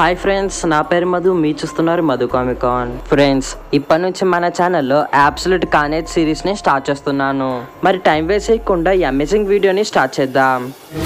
Hi friends నా పేరు మధు మీ చూస్తున్నారు మధు కామికాన్ ఫ్రెండ్స్ ఇప్పటి నుంచి మన ఛానల్లో అబ్సల్యూట్ కానేజ్ సిరీస్ని స్టార్ట్ చేస్తున్నాను మరి టైం వేస్ట్ చేయకుండా ఈ అమేజింగ్ వీడియోని స్టార్ట్ చేద్దాం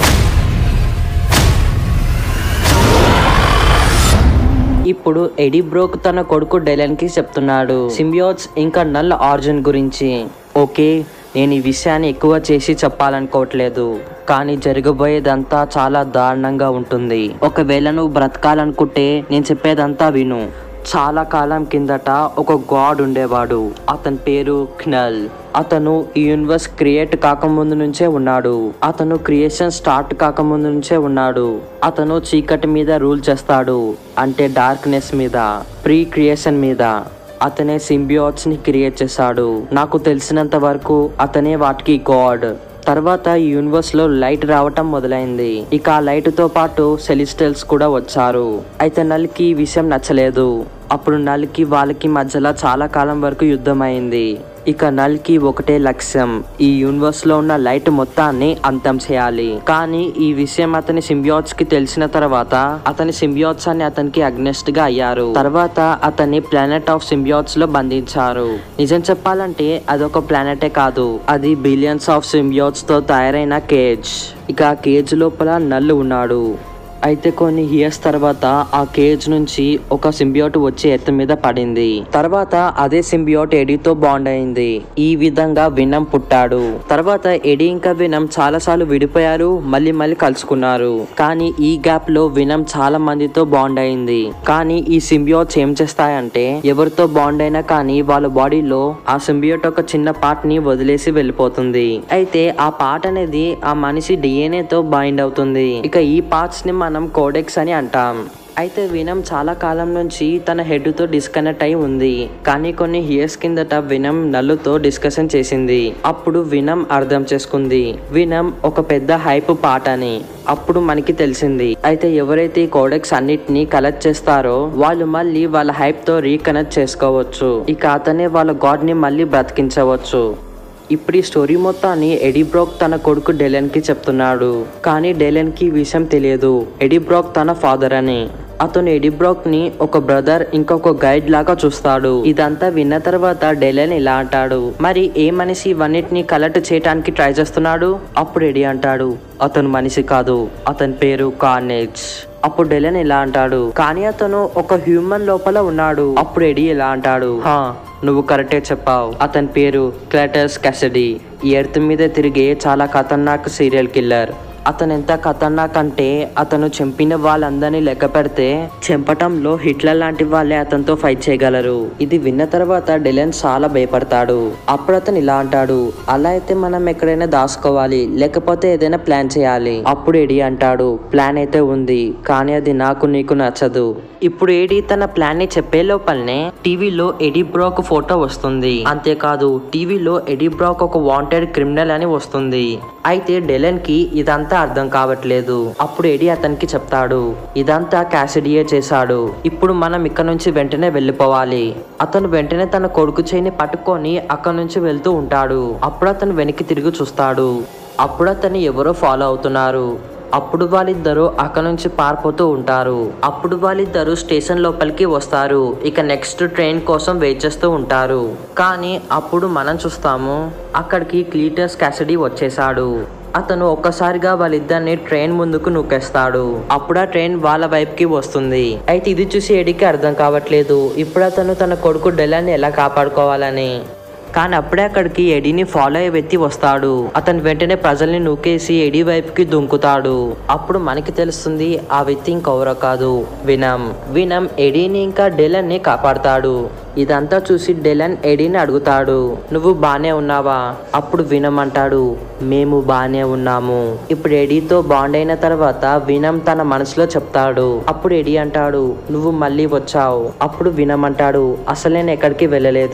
ఇప్పుడు ఎడీ బ్రోక్ తన కొడుకు డెలన్ కి చెప్తున్నాడు సింబియోట్స్ ఇంకా నల్ ఆర్జన్ గురించి ఓకే నేను ఈ విషయాన్ని ఎక్కువ చేసి చెప్పాలనుకోవట్లేదు కానీ జరగబోయేదంతా చాలా దారుణంగా ఉంటుంది ఒకవేళ నువ్వు బ్రతకాలనుకుంటే నేను చెప్పేదంతా విను చాలా కాలం కిందట ఒక గాడ్ ఉండేవాడు అతని పేరు క్నల్ అతను ఈ యూనివర్స్ క్రియేట్ కాకముందు నుంచే ఉన్నాడు అతను క్రియేషన్ స్టార్ట్ కాకముందు నుంచే ఉన్నాడు అతను చీకటి మీద రూల్ చేస్తాడు అంటే డార్క్నెస్ మీద ప్రీ క్రియేషన్ మీద అతనే సింబియోట్స్ ని క్రియేట్ చేశాడు నాకు తెలిసినంత వరకు అతనే వాటికి గాడ్ తర్వాత ఈ యూనివర్స్ లో లైట్ రావటం మొదలైంది ఇక ఆ లైట్ తో పాటు సెలిస్టల్స్ కూడా వచ్చారు అయితే నల్కి ఈ విషయం నచ్చలేదు అప్పుడు నల్కి వాళ్ళకి మధ్యలో చాలా కాలం వరకు యుద్ధం అయింది ఇక నల్కి ఒకటే లక్ష్యం ఈ యూనివర్స్ లో ఉన్న లైట్ మొత్తాన్ని అంతం చేయాలి కానీ ఈ విషయం అతని సింబియోట్స్ కి తెలిసిన తర్వాత అతని సింబియోట్స్ అని అతనికి అగ్నెస్ట్ గా అయ్యారు తర్వాత అతన్ని ప్లానెట్ ఆఫ్ సింబియోట్స్ లో బంధించారు నిజం చెప్పాలంటే అదొక ప్లానెటే కాదు అది బిలియన్స్ ఆఫ్ సింబియోట్స్ తో తయారైన కేజ్ ఇక ఆ కేజ్ లోపల నల్లు ఉన్నాడు అయితే కొన్ని ఇయర్స్ తర్వాత ఆ కేజ్ నుంచి ఒక సింబియోట్ వచ్చి ఎర్త్ మీద పడింది తర్వాత అదే సింబియోట్ ఎడీతో బాండ్ అయింది ఈ విధంగా వినం పుట్టాడు తర్వాత ఎడీ ఇంకా వినం చాలా సార్లు విడిపోయారు మళ్ళీ మళ్ళీ కలుసుకున్నారు కానీ ఈ గ్యాప్ లో వినం చాలా మందితో బాండ్ అయింది కానీ ఈ సింబియోట్స్ ఏం చేస్తాయంటే ఎవరితో బాండ్ అయినా కానీ వాళ్ళ బాడీలో ఆ సింబియోట్ ఒక చిన్న పార్ట్ ని వదిలేసి వెళ్ళిపోతుంది అయితే ఆ పార్ట్ అనేది ఆ మనిషి DNA తో బైండ్ అవుతుంది ఇక ఈ పార్ట్స్ ని మనం కోడెక్స్ అని అంటాం అయితే వినం చాలా కాలం నుంచి తన హెడ్ తో డిస్కనెక్ట్ అయి ఉంది కానీ కొన్ని ఇయర్స్ కిందట వినం నల్లుతో డిస్కషన్ చేసింది అప్పుడు వినం అర్థం చేసుకుంది వినం ఒక పెద్ద హైప్ పాట అని అప్పుడు మనకి తెలిసింది అయితే ఎవరైతే ఈ కోడెక్స్ అన్నిటిని కలెక్ట్ చేస్తారో వాళ్ళు మళ్ళీ వాళ్ళ హైప్ తో రీకనెక్ట్ చేసుకోవచ్చు ఇక అతనే వాళ్ళ గాడ్ ని మళ్ళీ బ్రతికించవచ్చు ఇప్పుడు ఈ స్టోరీ మొత్తాన్ని ఎడీ బ్రోక్ తన కొడుకు డెలెన్ కి చెప్తున్నాడు కానీ డెలెన్ కి ఈ విషయం తెలియదు ఎడీ బ్రోక్ తన ఫాదర్ అని అతను ఎడీ బ్రోక్ ని ఒక బ్రదర్ ఇంకొక గైడ్ లాగా చూస్తాడు ఇదంతా విన్న తర్వాత డెలెన్ ఇలా అంటాడు మరి ఏ మనిషి ఇవన్నిటిని కలెక్ట్ చేయడానికి ట్రై చేస్తున్నాడు అప్పుడు ఎడీ అంటాడు అతను మనిషి కాదు అతని పేరు కార్నేజ్ అప్పుడు డెలెన్ ఇలా అంటాడు కానీ అతను ఒక హ్యూమన్ లోపల ఉన్నాడు అప్పుడు ఎడీ ఇలా అంటాడు హా నువ్వు కరెక్టే చెప్పావు అతని పేరు క్లాటస్ క్యాసడీ ఈ ఎర్త్ మీద తిరిగే చాలా ఖతర్నాక్ సీరియల్ కిల్లర్ అతను ఎంత ఖతర్నాక్ అంటే అతను చంపిన వాళ్ళందరినీ లెక్క పెడితే చంపటంలో హిట్లర్ లాంటి వాళ్ళే అతనితో ఫైట్ చేయగలరు ఇది విన్న తర్వాత డెలెన్ చాలా భయపడతాడు అప్పుడు అతను ఇలా అంటాడు అలా అయితే మనం ఎక్కడైనా దాచుకోవాలి లేకపోతే ఏదైనా ప్లాన్ చేయాలి అప్పుడు ఎడి అంటాడు ప్లాన్ అయితే ఉంది కానీ అది నాకు నీకు నచ్చదు ఇప్పుడు ఏడి తన ప్లాన్ ని చెప్పే లోపలనే టీవీలో ఎడీ బ్రాక్ ఫోటో వస్తుంది అంతేకాదు టీవీలో ఎడీ బ్రాక్ ఒక వాంటెడ్ క్రిమినల్ అని వస్తుంది అయితే డెలెన్ కి ఇదంతా అర్థం కావట్లేదు అప్పుడు ఎడీ అతనికి చెప్తాడు ఇదంతా క్యాసిడియే చేశాడు ఇప్పుడు మనం ఇక్కడ నుంచి వెంటనే వెళ్ళిపోవాలి అతను వెంటనే తన కొడుకు చేయిని పట్టుకొని అక్కడ నుంచి వెళ్తూ ఉంటాడు అప్పుడు అతను వెనక్కి తిరిగి చూస్తాడు అప్పుడు అతన్ని ఎవరో ఫాలో అవుతున్నారు అప్పుడు వాళ్ళిద్దరూ అక్కడ నుంచి పారిపోతూ ఉంటారు అప్పుడు వాళ్ళిద్దరూ స్టేషన్ లోపలికి వస్తారు ఇక నెక్స్ట్ ట్రైన్ కోసం వెయిట్ చేస్తూ ఉంటారు కానీ అప్పుడు మనం చూస్తాము అక్కడికి క్లీటస్ క్యాసిడీ వచ్చేసాడు అతను ఒక్కసారిగా వాళ్ళిద్దరిని ట్రైన్ ముందుకు నూకేస్తాడు అప్పుడు ఆ ట్రైన్ వాళ్ళ వైపుకి వస్తుంది అయితే ఇది చూసి ఎడికి అర్థం కావట్లేదు ఇప్పుడు అతను తన కొడుకు డెలాన్ని ఎలా కాపాడుకోవాలని కానీ అప్పుడే అక్కడికి ఎడీని ఫాలో అయ్యే వ్యక్తి వస్తాడు అతను వెంటనే ప్రజల్ని నూకేసి ఎడీ వైపుకి దుంకుతాడు అప్పుడు మనకి తెలుస్తుంది ఆ వ్యక్తి ఇంకెవరో కాదు వినమ్ వినమ్ ఎడీని ఇంకా డెలన్ ని కాపాడతాడు ఇదంతా చూసి డెలన్ ఎడీని అడుగుతాడు నువ్వు బానే ఉన్నావా అప్పుడు వినమ్ అంటాడు మేము బానే ఉన్నాము ఇప్పుడు ఎడీతో బాండ్ అయిన తర్వాత వినమ్ తన మనసులో చెప్తాడు అప్పుడు ఎడీ అంటాడు నువ్వు మళ్ళీ వచ్చావు అప్పుడు వినమ్ అంటాడు అసలు నేను ఎక్కడికి వెళ్ళలేదు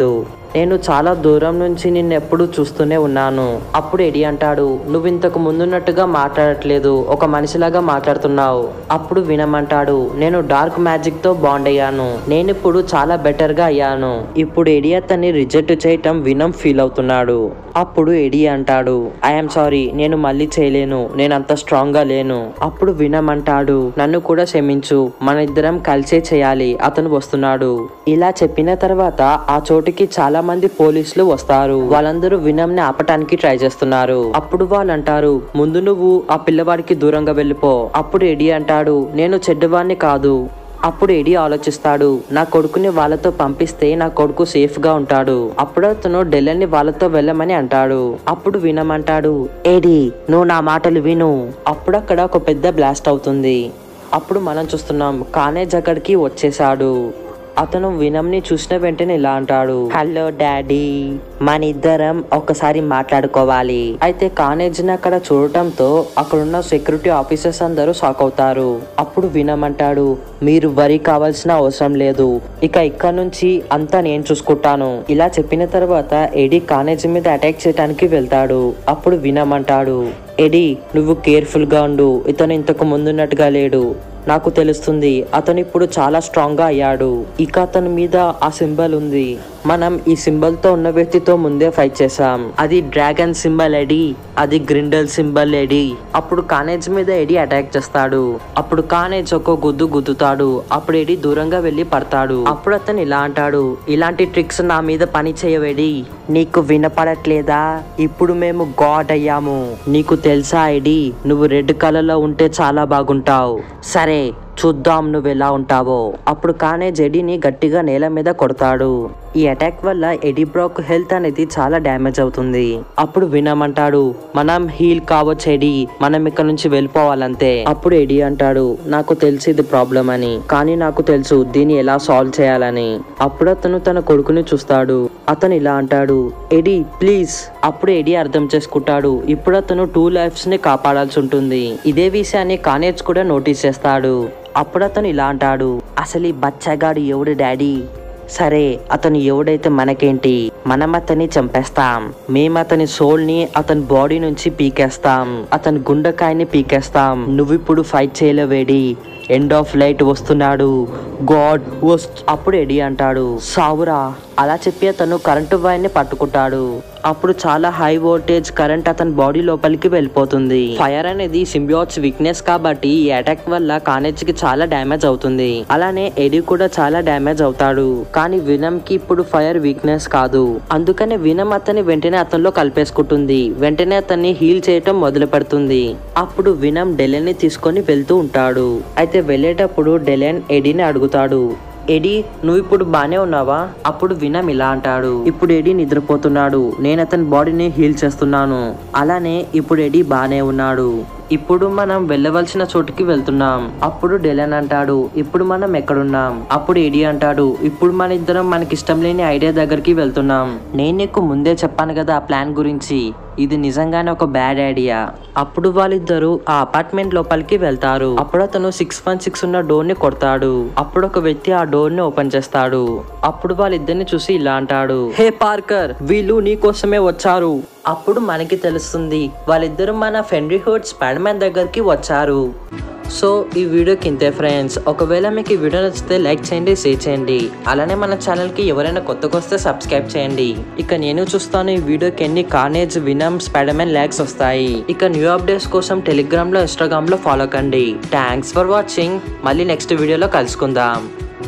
నేను చాలా దూరం నుంచి నిన్ను ఎప్పుడు చూస్తూనే ఉన్నాను అప్పుడు ఎడి అంటాడు నువ్వు ఇంతకు ముందున్నట్టుగా మాట్లాడట్లేదు ఒక మనిషిలాగా మాట్లాడుతున్నావు అప్పుడు వినమంటాడు నేను డార్క్ మ్యాజిక్ తో బాండ్ అయ్యాను నేను ఇప్పుడు చాలా బెటర్ గా అయ్యాను ఇప్పుడు ఎడి అతన్ని రిజెక్ట్ చేయటం వినం ఫీల్ అవుతున్నాడు అప్పుడు ఎడి అంటాడు ఐఎమ్ సారీ నేను మళ్ళీ చేయలేను నేను అంత స్ట్రాంగ్ గా లేను అప్పుడు వినమంటాడు నన్ను కూడా క్షమించు మన ఇద్దరం కలిసే చేయాలి అతను వస్తున్నాడు ఇలా చెప్పిన తర్వాత ఆ చోటుకి చాలా మంది పోలీసులు వస్తారు వాళ్ళందరూ వినమ్ ని ఆపటానికి ట్రై చేస్తున్నారు అప్పుడు వాళ్ళు అంటారు ముందు నువ్వు ఆ పిల్లవాడికి దూరంగా వెళ్ళిపో అప్పుడు ఎడి అంటాడు నేను చెడ్డవాణ్ణి కాదు అప్పుడు ఎడి ఆలోచిస్తాడు నా కొడుకుని వాళ్ళతో పంపిస్తే నా కొడుకు సేఫ్ గా ఉంటాడు అప్పుడు అతను డెల్లన్ని వాళ్ళతో వెళ్ళమని అంటాడు అప్పుడు వినమంటాడు ఏడి నువ్వు నా మాటలు విను అప్పుడు అక్కడ ఒక పెద్ద బ్లాస్ట్ అవుతుంది అప్పుడు మనం చూస్తున్నాం కానేజ్ అక్కడికి వచ్చేసాడు అతను వినమ్ని చూసిన వెంటనే ఇలా అంటాడు హలో డాడీ మన ఇద్దరం ఒకసారి మాట్లాడుకోవాలి అయితే కానేజ్ని అక్కడ చూడటంతో అక్కడున్న సెక్యూరిటీ ఆఫీసర్స్ అందరూ షాక్ అవుతారు అప్పుడు వినమంటాడు మీరు వరి కావాల్సిన అవసరం లేదు ఇక ఇక్కడ నుంచి అంతా నేను చూసుకుంటాను ఇలా చెప్పిన తర్వాత ఎడి కానేజ్ మీద అటాక్ చేయడానికి వెళ్తాడు అప్పుడు వినమంటాడు ఎడి నువ్వు కేర్ఫుల్ గా ఉండు ఇతను ఇంతకు ముందున్నట్టుగా లేడు నాకు తెలుస్తుంది అతను ఇప్పుడు చాలా స్ట్రాంగ్ గా అయ్యాడు ఇక అతని మీద ఆ సింబల్ ఉంది మనం ఈ సింబల్ తో ఉన్న వ్యక్తితో ముందే ఫైట్ చేసాం అది డ్రాగన్ సింబల్ ఎడి అది గ్రిండల్ సింబల్ ఎడి అప్పుడు కానేజ్ మీద ఎడి అటాక్ చేస్తాడు అప్పుడు కానేజ్ ఒక గుద్దు గుద్దుతాడు అప్పుడు ఎడి దూరంగా వెళ్లి పడతాడు అప్పుడు అతను ఇలా అంటాడు ఇలాంటి ట్రిక్స్ నా మీద పని చేయవేడి నీకు వినపడట్లేదా ఇప్పుడు మేము గాడ్ అయ్యాము నీకు తెలుసా ఎడి నువ్వు రెడ్ కలర్ లో ఉంటే చాలా బాగుంటావు సరే చూద్దాం నువ్వు ఎలా ఉంటావో అప్పుడు కానే జెడీని గట్టిగా నేల మీద కొడతాడు ఈ అటాక్ వల్ల ఎడీ బ్రాక్ హెల్త్ అనేది చాలా డ్యామేజ్ అవుతుంది అప్పుడు వినమంటాడు మనం హీల్ కావచ్చు ఎడీ మనం ఇక్కడ నుంచి వెళ్ళిపోవాలంతే అప్పుడు ఎడీ అంటాడు నాకు తెలిసి ఇది ప్రాబ్లం అని కానీ నాకు తెలుసు దీన్ని ఎలా సాల్వ్ చేయాలని అప్పుడు అతను తన కొడుకుని చూస్తాడు అతను ఇలా అంటాడు ఎడీ ప్లీజ్ అప్పుడు ఎడీ అర్థం చేసుకుంటాడు ఇప్పుడు అతను టూ లైఫ్స్ ని కాపాడాల్సి ఉంటుంది ఇదే విషయాన్ని కానేజ్ కూడా నోటీస్ చేస్తాడు అప్పుడు అతను ఇలా అంటాడు అసలు ఈ బచ్చగాడు ఎవడు డాడీ సరే అతను ఎవడైతే మనకేంటి మనం అతన్ని చంపేస్తాం మేము అతని సోల్ ని అతని బాడీ నుంచి పీకేస్తాం అతని గుండెకాయని పీకేస్తాం నువ్వు ఇప్పుడు ఫైట్ చేయలేవేడి ఎండ్ ఆఫ్ లైట్ వస్తున్నాడు గాడ్ వస్త్ అప్పుడు ఎడి అంటాడు సావురా అలా చెప్పి అతను కరెంటు వైర్ ని పట్టుకుంటాడు అప్పుడు చాలా హై వోల్టేజ్ కరెంట్ అతని బాడీ లోపలికి వెళ్ళిపోతుంది ఫైర్ అనేది సింబియోట్స్ వీక్నెస్ కాబట్టి ఈ అటాక్ వల్ల కానేజ్ కి చాలా డ్యామేజ్ అవుతుంది అలానే ఎడి కూడా చాలా డ్యామేజ్ అవుతాడు కానీ వినమ్ కి ఇప్పుడు ఫైర్ వీక్నెస్ కాదు అందుకని వినమ్ అతని వెంటనే అతనిలో కలిపేసుకుంటుంది వెంటనే అతన్ని హీల్ చేయటం మొదలు పెడుతుంది అప్పుడు వినమ్ డెలెన్ ని తీసుకొని వెళ్తూ ఉంటాడు అయితే వెళ్ళేటప్పుడు డెలెన్ ఎడీని అడుగుతాడు ఎడీ నువ్వు ఇప్పుడు బానే ఉన్నావా అప్పుడు వినమ్ ఇలా అంటాడు ఇప్పుడు ఎడీ నిద్రపోతున్నాడు నేను అతని బాడీని హీల్ చేస్తున్నాను అలానే ఇప్పుడు ఎడీ బానే ఉన్నాడు ఇప్పుడు మనం వెళ్ళవలసిన చోటుకి వెళ్తున్నాం అప్పుడు డెలన్ అంటాడు ఇప్పుడు మనం ఎక్కడున్నాం అప్పుడు ఎడి అంటాడు ఇప్పుడు మన ఇద్దరం మనకి ఇష్టం లేని ఐడియా దగ్గరికి వెళ్తున్నాం నేను నీకు ముందే చెప్పాను కదా ఆ ప్లాన్ గురించి ఇది నిజంగానే ఒక బ్యాడ్ ఐడియా అప్పుడు వాళ్ళిద్దరు ఆ అపార్ట్మెంట్ లోపలికి వెళ్తారు అప్పుడు అతను సిక్స్ వన్ సిక్స్ ఉన్న డోర్ ని కొడతాడు అప్పుడు ఒక వ్యక్తి ఆ డోర్ ని ఓపెన్ చేస్తాడు అప్పుడు వాళ్ళిద్దరిని చూసి ఇలా అంటాడు హే పార్కర్ వీళ్ళు నీ కోసమే వచ్చారు అప్పుడు మనకి తెలుస్తుంది వాళ్ళిద్దరు మన ఫెండ్రీహుడ్ స్పైడర్ మ్యాన్ దగ్గరికి వచ్చారు సో ఈ వీడియోకి ఇంతే ఫ్రెండ్స్ ఒకవేళ మీకు ఈ వీడియో నచ్చితే లైక్ చేయండి షేర్ చేయండి అలానే మన ఛానల్కి ఎవరైనా కొత్తగా వస్తే సబ్స్క్రైబ్ చేయండి ఇక నేను చూస్తాను ఈ వీడియోకి ఎన్ని Carnage Venom Spider Man likes వస్తాయి ఇక న్యూ అప్డేట్స్ కోసం టెలిగ్రామ్ లో ఇన్స్టాగ్రామ్ లో ఫాలో కండి థ్యాంక్స్ ఫర్ వాచింగ్ మళ్ళీ నెక్స్ట్ వీడియోలో కలుసుకుందాం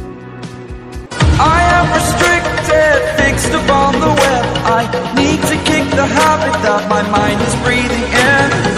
I am restricted, fixed upon the web. I need to kick the habit that my mind is breathing in.